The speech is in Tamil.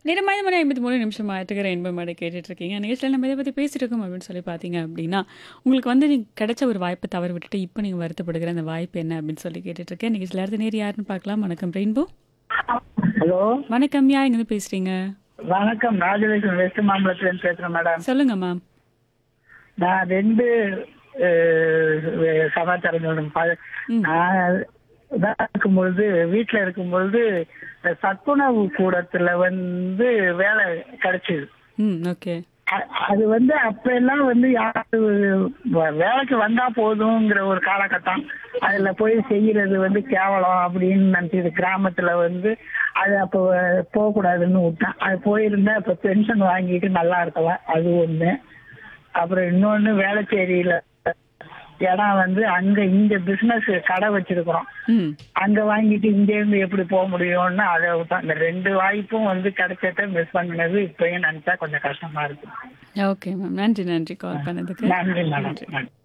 நேரமாக மணி ஐம்பத்தி மூணு நிமிஷம் ஆயிட்டுக்கிற இன்பம் மாட கேட்டுட்டு இருக்கீங்க நிகழ்ச்சியில் நம்ம இதை பற்றி பேசிட்டு இருக்கோம் அப்படின்னு சொல்லி பார்த்தீங்க அப்படின்னா உங்களுக்கு வந்து நீங்க கிடைச்ச ஒரு வாய்ப்பை தவறு விட்டுட்டு இப்போ நீங்கள் வருத்தப்படுகிற அந்த வாய்ப்பு என்ன அப்படின்னு சொல்லி கேட்டுட்டு இருக்கேன் நிகழ்ச்சியில் அடுத்த நேரம் யாருன்னு பார்க்கலாம் வணக்கம் ரெயின்போ ஹலோ வணக்கம் யா எங்கே பேசுறீங்க வணக்கம் ராஜலட்சுமி வெஸ்ட் மாம்பலத்துல இருந்து பேசுறேன் மேடம் சொல்லுங்க மேம் நான் ரெண்டு அஹ், சமாச்சாரம் சொல்லணும் ப- ம். நான் இதான் இருக்கும்பொழுது வீட்டுல இருக்கும்பொழுது சத்துணவு கூடத்துல வந்து வேலை கிடைச்சது ம் ஓகே அ- அது வந்து அப்ப எல்லாம் வந்து யாரு வ- வேலைக்கு வந்தா போதுங்கிற ஒரு காலகட்டம் அதுல போய் செய்யறது வந்து கேவலம் அப்படின்னு நினைச்சது கிராமத்துல வந்து அது அப்போ போக கூடாதுன்னு விட்டேன் அது போயிருந்தா இப்ப பென்ஷன் வாங்கிட்டு நல்லா இருக்கலாம் அது ஒண்ணு அப்புறம் இன்னொன்னு வேளச்சேரியில இடம் வந்து அங்க இங்க பிசினஸ் கடை வச்சிருக்கிறோம் ம் அங்க வாங்கிட்டு இங்க இருந்து எப்படி போக முடியும்னு அதை விட்டேன் இந்த ரெண்டு வாய்ப்பும் வந்து கிடைச்சத மிஸ் பண்ணினது இப்பயும் நினைச்சா கொஞ்சம் கஷ்டமா இருக்கு ஓகே மேம் நன்றி நன்றி கால் பண்ணதுக்கு நன்றி மேடம் நன்றி